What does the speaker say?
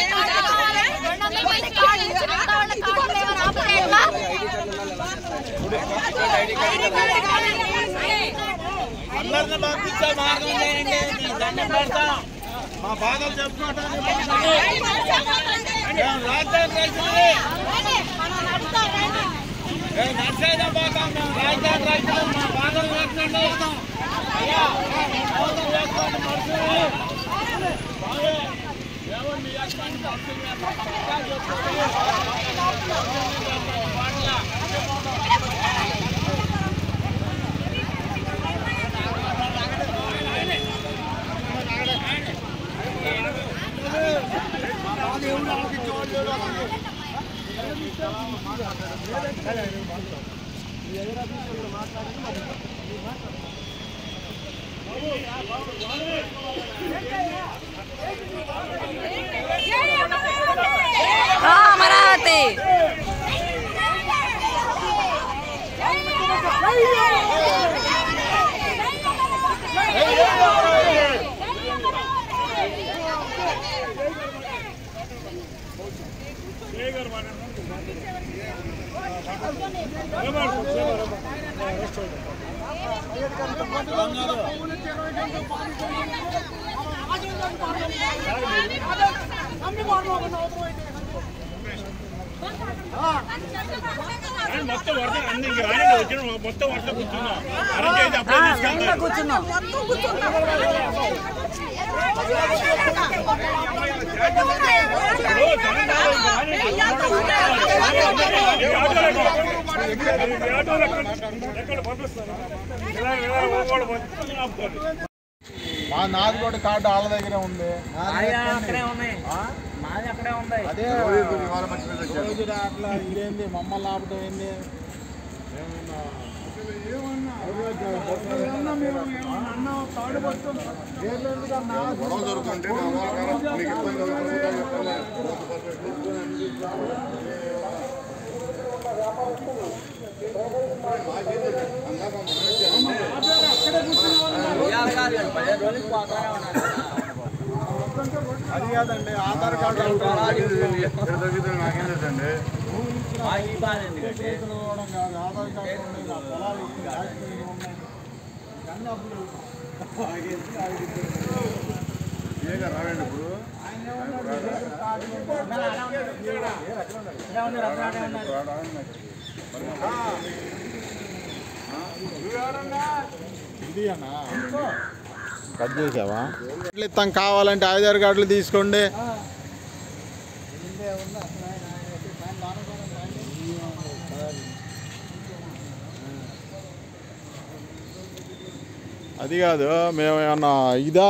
అందరిని పంపించే మార్గం చేయండి మీకు దండం పెడతాం మా బాధలు చెప్పుకోవటానికి మేము రాజధాని రైతులే మేము నడిచేదే పోతాం మేము రాజధాని రైతులు మా బాధలు పెట్టండి అయ్యా బాధలు చేసుకోండి మనుషులు బాగా ఎవరిని చేసుకోండి మనుషులు అమరావతి మొత్తం వరద అన్ని ఇంక రాయండి వచ్చిన మొత్తం వరద కూర్చున్నాం అరెంజ్ అయితే అప్పుడే తీసుకెళ్తారు కూర్చున్నాం ఈ ఆటోలు ఎక్కడ? ఈ ఆటోలు ఎక్కడ? ఎక్కడ పంపిస్తారు ఇలా ఇలా పోకూడదు. మొత్తం ఆపుకోండి. మా నాది కూడా కార్డు వాళ్ళ దగ్గరే ఉంది అక్కడే ఉన్నాయి మాది అక్కడే ఉంది అదే రోజు అట్లా ఇదేంది మమ్మల్ని ఆపటం ఏంది గొడవ జరుగుతుంటే నా వాళ్ళ మీకు ఇబ్బంది కలుగుతుందా పదిహేను రోజులు పోతానే ఉన్నారు అది కాదండి ఆధార్ కార్డు నాకేం తెలుసండి మాకు ఈ బాధ ఎందుకంటే ఇవ్వడం కాదు ఆధార్ కార్డు ఉండేది ఆ పొలాలు ఇవి, ఆస్తులు ఇవి ఉన్నాయి అన్ని అప్పులు ఏగా రావండి ఇప్పుడు ఇది అన్నా కట్ చేసావా ఇస్తాం కావాలంటే ఆధార్ కార్డులు తీసుకోండి అది కాదు మేము ఏమన్నా ఇదా